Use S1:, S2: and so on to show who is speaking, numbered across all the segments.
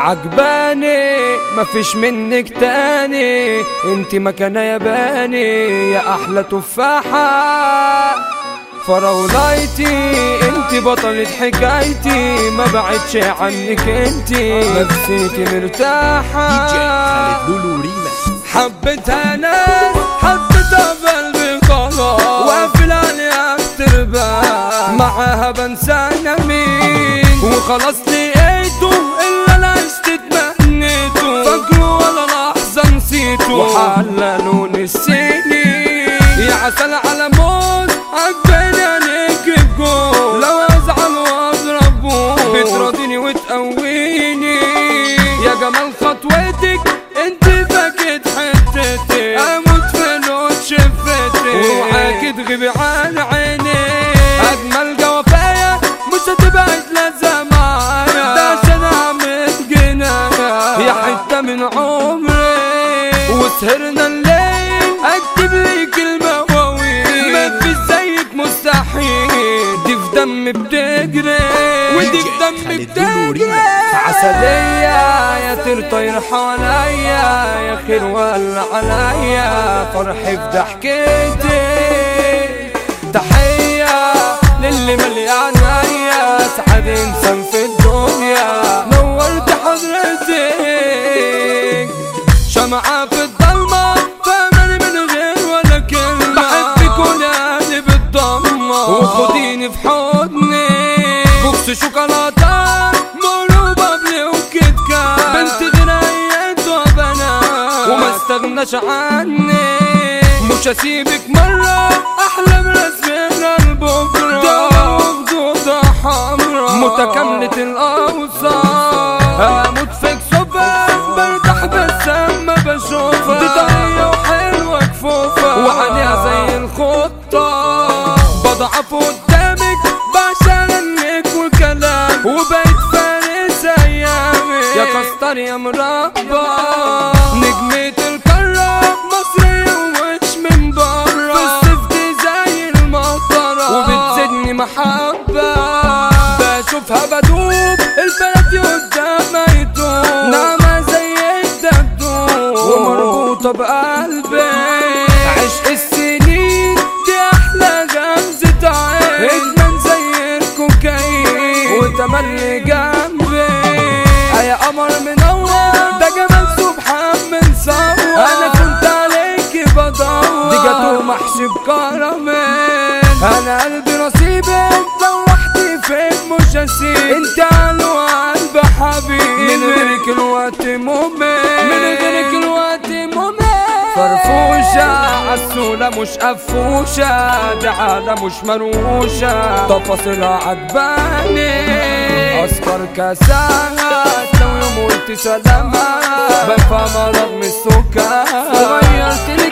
S1: عجباني مفيش منك تاني انت مكانة ياباني يا احلى تفاحة فراولايتي انت بطلة حكايتي ما بعدش عنك انت نفسيتي مرتاحة
S2: دي جي خالد لولو ريماكس
S1: حبيتها ناس حبيتها بقلبي خلاص وقفل عليها بتربح معاها بنسى انا مين وخلاص لقيته الا انا عشت اتمنيته فاكره ولا لحظه نسيته وحلى لون السنين يا عسل على موت عجباني عليك الجول لو ازعل واضربه بتراضيني وتقويني يا جمال خطوتك انت فاكت حتتي اموت في لون شفتي وروحك تغيبي عن عيني اجمل جوافايا مش هتبعد لازم معايا ده عشان اعمل جناية يا حتة من عمري وسهرنا الليل اكتب لي كلمة واويل ما في زيك مستحيل دي في دم بتجري ودي في دم
S2: خالد لولو
S1: بتجري
S2: ريماكس.
S1: عسلية يا ترطير حواليا يا خير ولا عليا فرحي في ضحكتي تحية للي مليان عيا سعد انسان في الدنيا نورت حضرتك شمعة في الضلمة فهمني من غير ولا كلمة بحبك ونادي بالضمة وخديني في حضني بوكس شوكولاتة مولو بابلي وكيت كات بنت غنيت وبنات وما استغناش عني مش هسيبك مرة أحلام رسمنا لبكرة دولة وخدودة حمرا متكاملة الأوصاف هموت فيك صبح برتاح بس أما بشوفها دي طرية وحلوة كفوفة وعليها زي الخطة بضعف قدامك بعشان انك وكلام وبقيت فارس ايامي يا كستر يا مربى نجمة القارة مصرية ومش من برا في الصيف دي زي المطرة وبتزيدني محبة بشوفها بدوب البلد قدامها يدوب نعمة زي الدبدوب ومربوطة بقلبي عشق السنين دي أحلى غمزة عين إدمان زي الكوكايين وتملي جنبي يا قمر منور ده جمال سبحان من صور أنا كنت عليك بدور دي جاتو محشي بكرامين أنا قلبي نصيبك لو وحدي فيك مش هسيب انت على قلب حبيبي من غيرك الوقت ممل من غيرك الوقت ممل فرفوشة عسولة مش قفوشة دي عادة مش مروشة تفاصيلها عجباني أصفر كاسات لو يوم قلت سلامات بفهم مرض من السكر وغيرت لي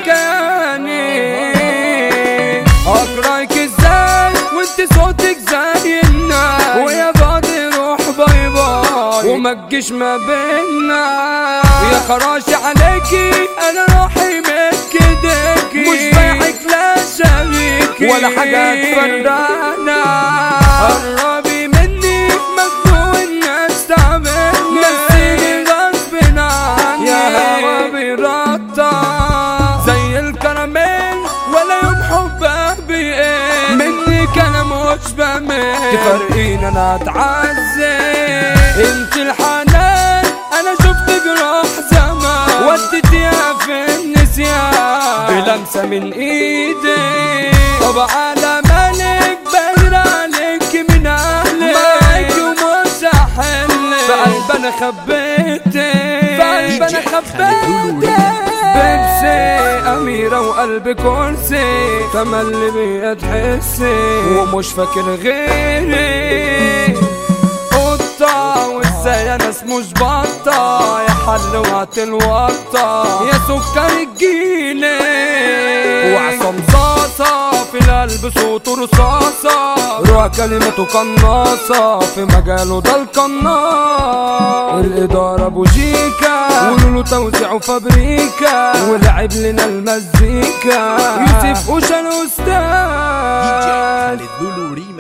S1: كياني أقرأك ازاي وانت صوتك زي الناس ويا بعض روح باي باي وما تجيش ما بينا يا خراشي عليكي انا روحي ملك ايديكي مش بايعك لا شريكي ولا حاجة تفرقنا قربي مني مجنون الناس تعبني نسيني غصب عني يا هوا بيرطع زي الكراميل ولا يوم حبك بيقل منك انا مش بمل تفرقين انا اتعذب انت الحنان انا شفت جراح زمان وديتيها في النسيان بلمسه من ايدي طب على مالك بغير عليك من اهلك معاك ومش هحلك في قلب انا خبيتك في قلب انا خبيتك بيبسي أميرة وقلب كرسي تملي بيها تحسي ومش فاكر غيري قطة وازاي انا مش بطة يا حلوة الوطة يا سكر الجيلي وعصام صاصة في القلب صوته رصاصة روح كلمته قناصة في مجاله ده القناص الإدارة بوجيكا قولوا له توزيع فابريكا ولعب لنا المزيكا يوسف وشان
S2: دي جي
S1: أستاذ
S2: خالد لولو ريماكس